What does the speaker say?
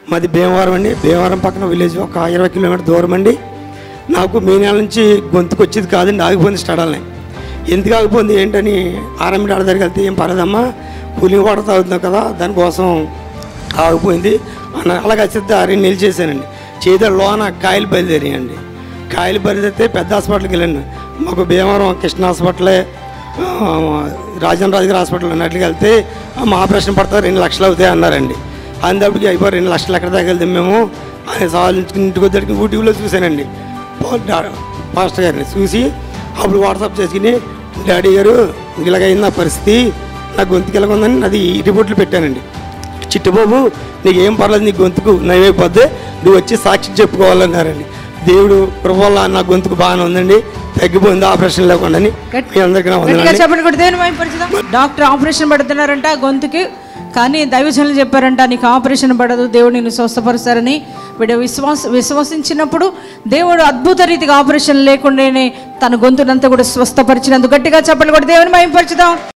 మాది భీమవరం అండి భీమవరం పక్కన విలేజ్ ఒక ఇరవై కిలోమీటర్ దూరం అండి నాకు మే నెల నుంచి గొంతుకు వచ్చేది కాదండి ఆగిపోయింది స్టడల్ని ఎందుకు ఆగిపోయింది ఏంటని ఆర్ఎండి డాక్టర్ దగ్గరికి వెళ్తే ఏం పర్లేదమ్మా కూలింగ్ వాటర్ తాగుతున్నావు కదా దానికోసం ఆగిపోయింది అన్న అలాగే వచ్చేది రెండు నెలలు చేశానండి చేత లోన కాయలు బయలుదేరాయండి కాయలు బయలుదేరితే పెద్ద హాస్పిటల్కి వెళ్ళండి మాకు భీమవరం కృష్ణ హాస్పిటలే ఆ, రాజేంద్ర రాజు గారి హాస్పిటల్ ఉన్నట్లుగా వెళ్తే ఆ, మా ఆపరేషన్ పడతా రెండు లక్షలు అవుతాయి అన్నారండి అందరికి అయిపోయి రెండు లక్షలు ఎక్కడ దాకా వెళ్తాం మేము అని సాధించుకుని ఇంటికి వచ్చేటికి యూట్యూబ్లో చూశానండి పా- డా- పాస్టర్ గారిని చూసి అప్పుడు వాట్సాప్ చేసుకుని డాడీ గారు ఇలాగైంది నా పరిస్థితి నా గొంతుకి ఇలాగ ఉందని అది రిపోర్ట్లు పెట్టానండి చిట్టుబాబు నీకు ఏం పర్లేదు నీ గొంతుకు నయమైపోద్ది నువ్వు వచ్చి సాక్షి చెప్పుకోవాలన్నారండి దేవుడు కృపల్ల నా గొంతుకు బాగానే ఉందండి తగ్గిపోయింది ఆపరేషన్ లేకుండా మీ అందరికీ నా గట్టిగా వందనాలండి. చెప్పండి కూడా దేవుని మహిమపరచుదాం డాక్టర్ ఆపరేషన్ పడుతున్నారంట గొంతుకి కానీ దైవజనులు చెప్పారంట నీకు ఆపరేషన్ పడదు దేవుడు నిన్ను స్వస్థపరుస్తారని వీడు విశ్వాస విశ్వసించినప్పుడు దేవుడు అద్భుత రీతిగా ఆపరేషన్ లేకుండానే తన గొంతునంతా కూడా స్వస్థపరిచినందుకు గట్టిగా చెప్పండి కూడా దేవుని మహిమపరచుదాం